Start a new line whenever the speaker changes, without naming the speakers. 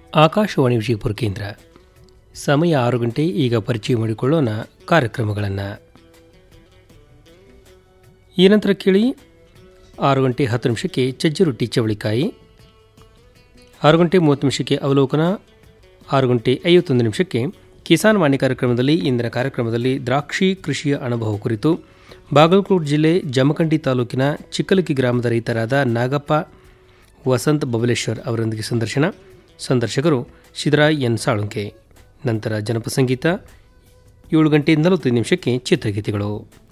ಆಕಾಶವಾಣಿ ವಿಜಯಪುರ ಕೇಂದ್ರ ಸಮಯ ಆರು ಗಂಟೆ ಈಗ ಪರಿಚಯ ಮಾಡಿಕೊಳ್ಳೋಣ ಕಾರ್ಯಕ್ರಮಗಳನ್ನು ಈ ನಂತರ ಕೇಳಿ ಆರು ಗಂಟೆ ಹತ್ತು ನಿಮಿಷಕ್ಕೆ ಚಜ್ಜಿ ರೊಟ್ಟಿ ಚವಳಿಕಾಯಿ ಆರು ಗಂಟೆ ಮೂವತ್ತು ನಿಮಿಷಕ್ಕೆ ಅವಲೋಕನ ಆರು ಗಂಟೆ ಐವತ್ತೊಂದು ನಿಮಿಷಕ್ಕೆ ಕಿಸಾನ್ ವಾಣಿ ಕಾರ್ಯಕ್ರಮದಲ್ಲಿ ಇಂದಿನ ಕಾರ್ಯಕ್ರಮದಲ್ಲಿ ದ್ರಾಕ್ಷಿ ಕೃಷಿಯ ಅನುಭವ ಕುರಿತು ಬಾಗಲಕೋಟೆ ಜಿಲ್ಲೆ ಜಮಖಂಡಿ ತಾಲೂಕಿನ ಚಿಕ್ಕಲಕಿ ಗ್ರಾಮದ ರೈತರಾದ ನಾಗಪ್ಪ ವಸಂತ್ ಬಬಲೇಶ್ವರ್ ಅವರೊಂದಿಗೆ ಸಂದರ್ಶನ ಸಂದರ್ಶಕರು ಸಿದ್ದರಾಯ್ ಎನ್ ಸಾಳುಂಕೆ ನಂತರ ಜನಪದ ಸಂಗೀತ ಏಳು ಗಂಟೆ ನಲವತ್ತೈದು ನಿಮಿಷಕ್ಕೆ ಚಿತ್ರಗೀತೆಗಳು